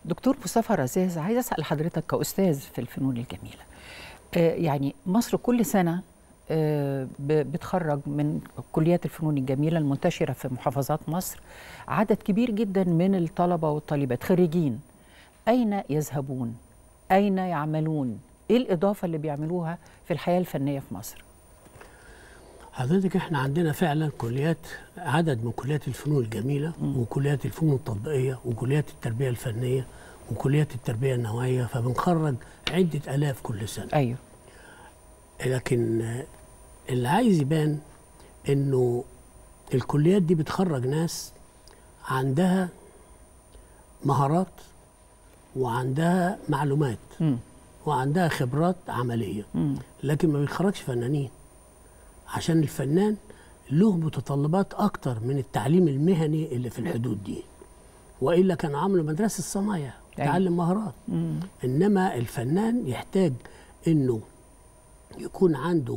دكتور مصطفى رزاز عايز اسال حضرتك كاستاذ في الفنون الجميله آه، يعني مصر كل سنه آه، ب- بتخرج من كليات الفنون الجميله المنتشره في محافظات مصر عدد كبير جدا من الطلبه والطالبات خريجين اين يذهبون اين يعملون ايه الاضافه اللي بيعملوها في الحياه الفنيه في مصر حضرتك احنا عندنا فعلا كليات عدد من كليات الفنون الجميله وكليات الفنون التطبيقيه وكليات التربيه الفنيه وكليات التربيه النوعيه فبنخرج عده الاف كل سنه ايوه لكن آه، اللي عايز يبان انه الكليات دي بتخرج ناس عندها مهارات وعندها معلومات مم. وعندها خبرات عمليه مم. لكن ما بيخرجش فنانين عشان الفنان له متطلبات اكتر من التعليم المهني اللي في الحدود دي والا كان عملوا مدرسه الصنايع أيوة. تعلم مهارات مم. انما الفنان يحتاج انه يكون عنده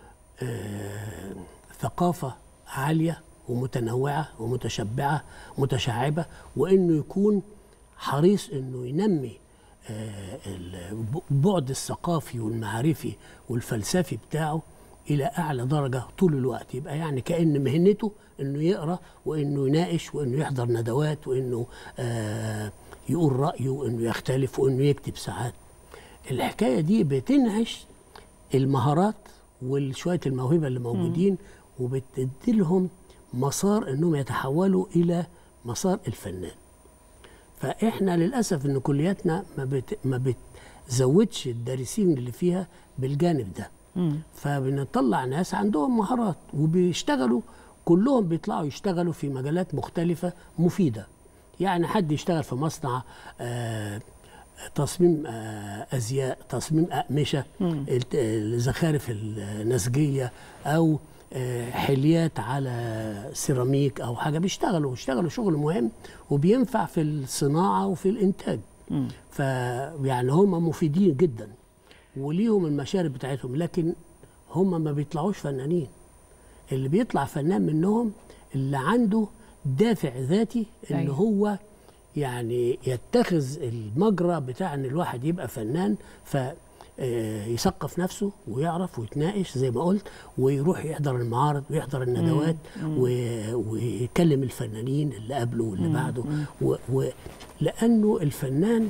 آه ثقافه عاليه ومتنوعه ومتشبعه متشعبه وانه يكون حريص انه ينمي آه البعد الثقافي والمعرفي والفلسفي بتاعه الى اعلى درجه طول الوقت يبقى يعني كان مهنته انه يقرا وانه يناقش وانه يحضر ندوات وانه آه يقول رايه وانه يختلف وانه يكتب ساعات الحكايه دي بتنعش المهارات وشويه الموهبه اللي موجودين وبتدي لهم مسار انهم يتحولوا الى مسار الفنان فاحنا للاسف ان كلياتنا ما بت ما بتزودش الدارسين اللي فيها بالجانب ده مم. فبنطلع ناس عندهم مهارات وبيشتغلوا كلهم بيطلعوا يشتغلوا في مجالات مختلفة مفيدة يعني حد يشتغل في مصنع آه تصميم آه أزياء تصميم أقمشة الت- الزخارف النسجية أو آه حليات على سيراميك أو حاجة بيشتغلوا بيشتغلوا شغل مهم وبينفع في الصناعة وفي الإنتاج مم. فيعني هم مفيدين جدا وليهم المشارب بتاعتهم لكن هم ما بيطلعوش فنانين اللي بيطلع فنان منهم اللي عنده دافع ذاتي ان أيوة. هو يعني يتخذ المجرى بتاع ان الواحد يبقى فنان ف آه، يثقف نفسه ويعرف ويتناقش زي ما قلت ويروح يحضر المعارض ويحضر الندوات و- ويكلم الفنانين اللي قبله واللي بعده و- و- لانه الفنان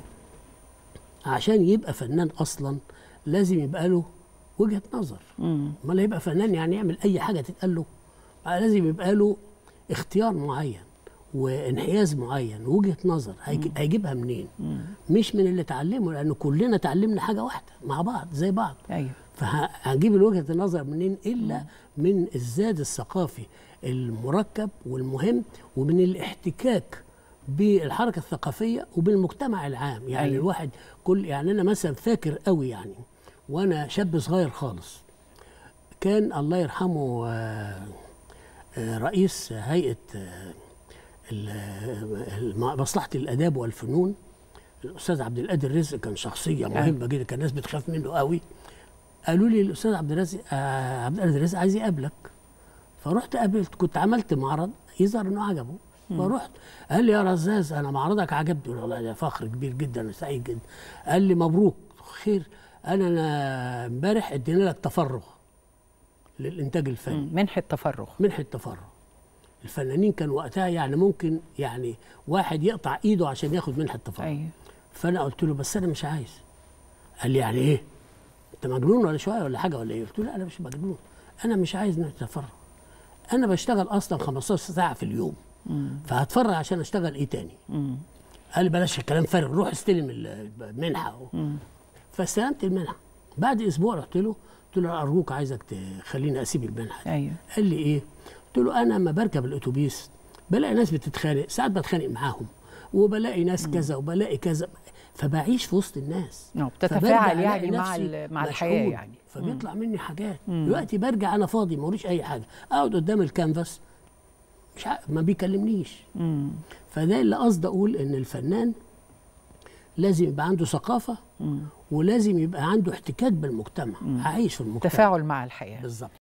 عشان يبقى فنان اصلا لازم يبقى له وجهه نظر مم. امال هيبقى فنان يعني يعمل اي حاجه تتقال له آه، لازم يبقى له اختيار معين وانحياز معين وجهه نظر هيج- هيجيبها منين مش من اللي اتعلمه لان كلنا اتعلمنا حاجه واحده مع بعض زي بعض ايوه فهنجيب الوجهه النظر منين الا من الزاد الثقافي المركب والمهم ومن الاحتكاك بالحركه الثقافيه وبالمجتمع العام يعني أيوة. أيوة. الواحد كل يعني انا مثلا فاكر قوي يعني وانا شاب صغير خالص كان الله يرحمه آه، آه، رئيس هيئه آه، ال- ال- مصلحه الاداب والفنون الاستاذ عبد القادر رزق كان شخصيه مهمه جدا كان الناس بتخاف منه قوي قالوا لي الاستاذ عبد الرزق آه عبد القادر رزق عايز يقابلك فرحت قابلت كنت عملت معرض يظهر انه عجبه فرحت قال لي يا رزاز انا معرضك عجبني قلت له والله ده فخر كبير جدا أنا سعيد جدا قال لي مبروك خير قال انا امبارح ادينا لك تفرغ للانتاج الفني مم. منح التفرغ منح التفرغ الفنانين كان وقتها يعني ممكن يعني واحد يقطع ايده عشان ياخد منح التفرغ ايوه فانا قلت له بس انا مش عايز قال لي يعني ايه انت مجنون ولا شويه ولا حاجه ولا ايه قلت له لا انا مش مجنون انا مش عايز منح التفرغ انا بشتغل اصلا 15 ساعه في اليوم فهتفرغ عشان اشتغل ايه تاني مم. قال لي بلاش الكلام فارغ روح استلم المنحه فاستلمت المنحه بعد اسبوع رحت له قلت له ارجوك عايزك تخليني اسيب المنحه دي. ايوه قال لي ايه؟ قلت له انا لما بركب الاتوبيس بلاقي ناس بتتخانق ساعات بتخانق معاهم وبلاقي ناس كذا وبلاقي كذا فبعيش في وسط الناس آه، فبرجع بتتفاعل ألاقي يعني مع نفسي ال- مع الحياه مشحون. يعني فبيطلع مني حاجات دلوقتي برجع انا فاضي موريش اي حاجه اقعد قدام الكانفاس مش ع- ما بيكلمنيش مم. فده اللي قصدي اقول ان الفنان لازم يبقى عنده ثقافه ولازم يبقى عنده احتكاك بالمجتمع عايش في المجتمع تفاعل مع الحياه بالظبط